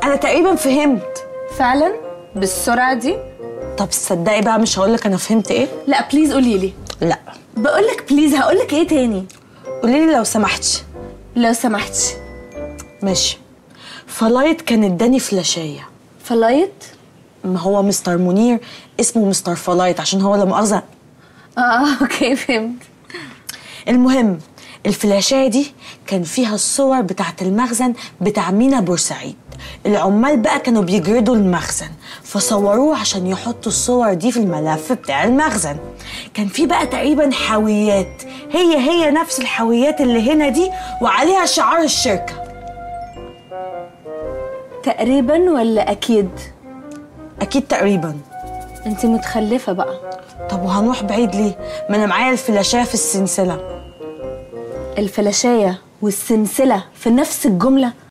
انا تقريبا فهمت فعلا بالسرعه دي طب تصدقي بقى مش هقولك انا فهمت ايه لا بليز قولي لي لا بقول لك بليز هقول لك ايه تاني قولي لي لو سمحتي لو سمحتي ماشي فلايت كان اداني فلاشيه فلايت ما هو مستر منير اسمه مستر فلايت عشان هو لا مؤاخذه اه اوكي فهمت المهم الفلاشايه دي كان فيها الصور بتاعت المخزن بتاع مينا بورسعيد العمال بقى كانوا بيجردوا المخزن فصوروه عشان يحطوا الصور دي في الملف بتاع المخزن كان في بقى تقريبا حاويات هي هي نفس الحاويات اللي هنا دي وعليها شعار الشركه تقريبا ولا اكيد اكيد تقريبا انت متخلفه بقى طب وهنروح بعيد ليه ما انا معايا الفلاشايه في السلسله الفلاشايه والسلسله في نفس الجمله